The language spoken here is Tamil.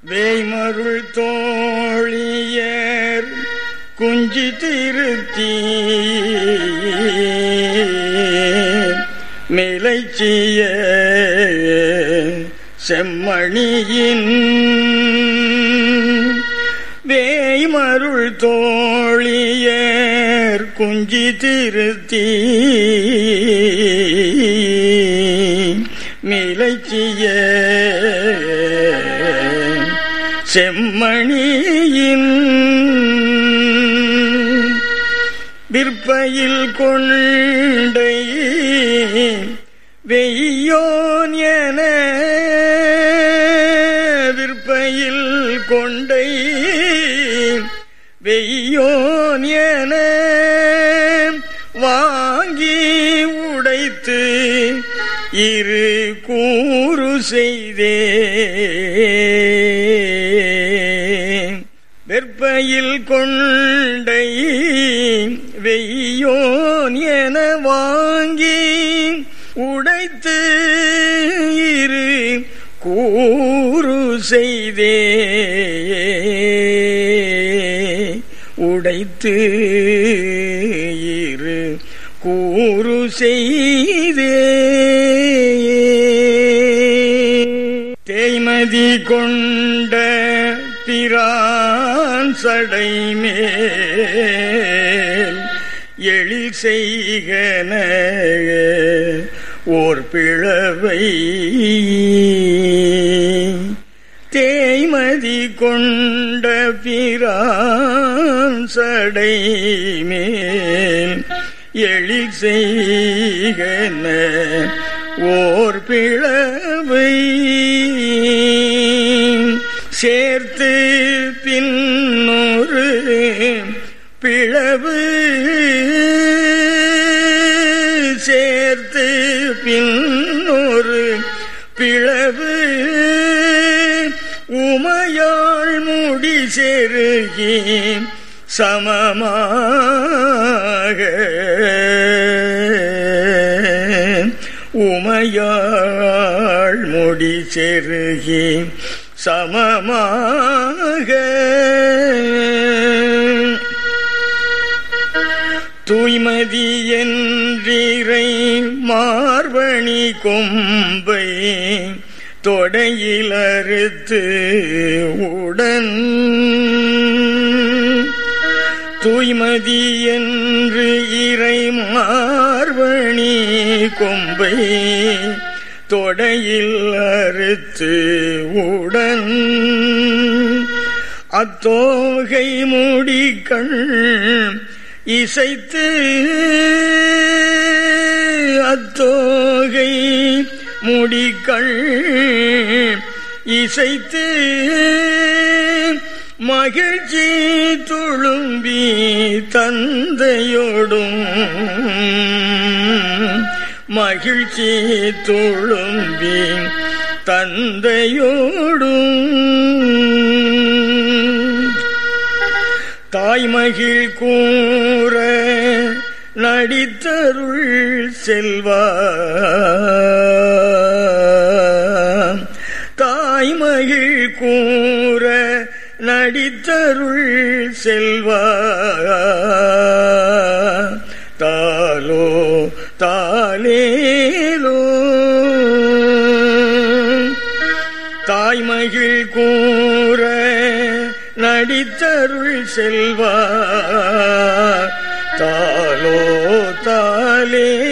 வேய்மருள் தோழியர் குஞ்சி திருத்தி மிலைச்சிய செம்மணியின் வேய்மருள் தோழியர் குஞ்சி திருத்தி மிலைச்சிய செம்மணியின் விற்பையில் கொண்டை வெய்யோன் என விற்பையில் கொண்டை வெய்யோன் என வாங்கி உடைத்து இரு கூறு செய்தே வெற்பையில் கொண்டை வெய்யோன் என வாங்கி உடைத்து இரு கூறு செய்தே உடைத்து இரு கூறு செய்தே தேய்மதி கொண்ட பிரான் சடை மேல் எழில் செய்கன ஓர் பிளவை தேய்மதி கொண்ட பிரான் சடை மேல் எழில் செய்கன ஓர் பிளவை சேர்த்து பின்னொரு பிளவு சேர்த்து பின்னொரு பிளவு உமையாள் முடி செருகி சமமாக உமையாள் முடி செருகி சமமாக தூய்மதி என்றிரை மார்பணி கொம்பை தொடையில் அறுத்து உடன் தூய்மதி என்று இறை மார்பணி கொம்பை தொடையில் அறுத்து உடன் அத்தோகை மூடிக்கண் இசைத்து அத்தோகை முடிக்கள் இசைத்து மகிழ்ச்சி துளும்பி தந்தையோடும் மகிழ்ச்சி துளும்பி தந்தையோடும் தாய்மகிழ் கூற நடித்தருள் செல்வா தாய்மகிழ் கூற நடித்தருள் செல்வா தாலோ தாலேலோ தாய்மகிழ் கூற நடித்தருள் செல்வா தாலோ தாலே